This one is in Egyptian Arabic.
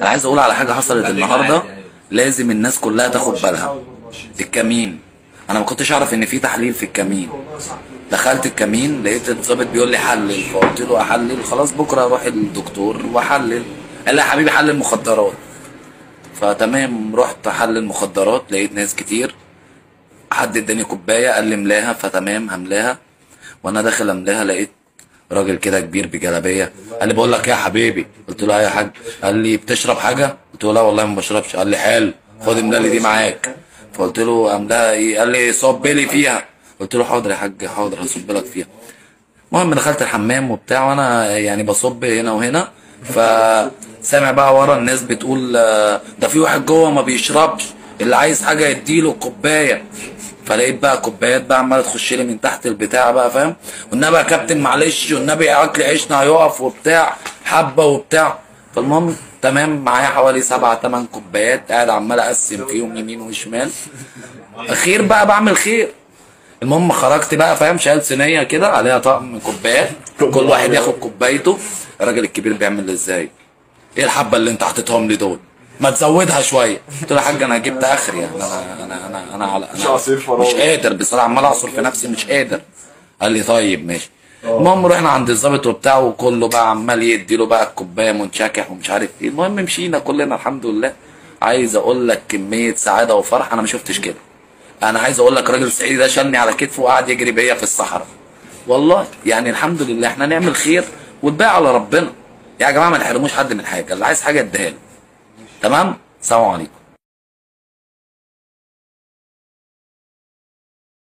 انا عايز اقول على حاجه حصلت النهارده لازم الناس كلها تاخد بالها الكمين انا ما كنتش اعرف ان في تحليل في الكمين دخلت الكمين لقيت الضابط بيقول لي حلل فقلت له احلل خلاص بكره اروح الدكتور واحلل قال لي يا حبيبي حلل مخدرات فتمام رحت احلل مخدرات لقيت ناس كتير حد اداني كوبايه قال لي املاها فتمام هملاها وانا داخل املاها لقيت راجل كده كبير بجلابيه قال لي بقول لك إيه يا حبيبي قلت له ايه يا حاج قال لي بتشرب حاجه قلت له لا والله ما بشربش قال لي حلو خد املا لي دي معاك فقلت له املاها ايه قال لي صب لي فيها قلت له حاضر يا حاج حاضر هصب لك فيها المهم دخلت الحمام وبتاع وانا يعني بصب هنا وهنا فسامع بقى ورا الناس بتقول آه، ده في واحد جوه ما بيشربش اللي عايز حاجه يديله كوبايه فلقيت بقى كوبايات بقى عماله تخش لي من تحت البتاع بقى فاهم والنبي يا كابتن معلش والنبي اكل عيشنا هيقف وبتاع حبه وبتاع فالمهم تمام معايا حوالي سبعة تمن كوبايات قاعد عمال اقسم فيهم يمين وشمال خير بقى بعمل خير المهم خرجت بقى فاهم شايل صينيه كده عليها طقم كوبايات كل واحد ياخد كوبايته الراجل الكبير بيعمل ازاي ايه الحبه اللي انت حاططهم لي دول ما تزودها شويه قلت له يا حاج انا جبت اخري يعني انا انا انا انا على مش عصير انا فراولة. مش قادر بصراحه عمال اعصر في نفسي مش قادر قال لي طيب ماشي المهم رحنا عند الظابط وبتاع وكله بقى عمال يدي له بقى الكوبايه منشكح ومش عارف ايه المهم مشينا كلنا الحمد لله عايز اقول لك كميه سعاده وفرح انا ما شفتش كده انا عايز اقول لك راجل صعيدي ده شالني على كتفه وقعد يجري بيا في الصحراء والله يعني الحمد لله احنا نعمل خير والباقي على ربنا يا جماعه ما نحرموش حد من حاجه اللي عايز حاجه اديها له تمام سلام عليكم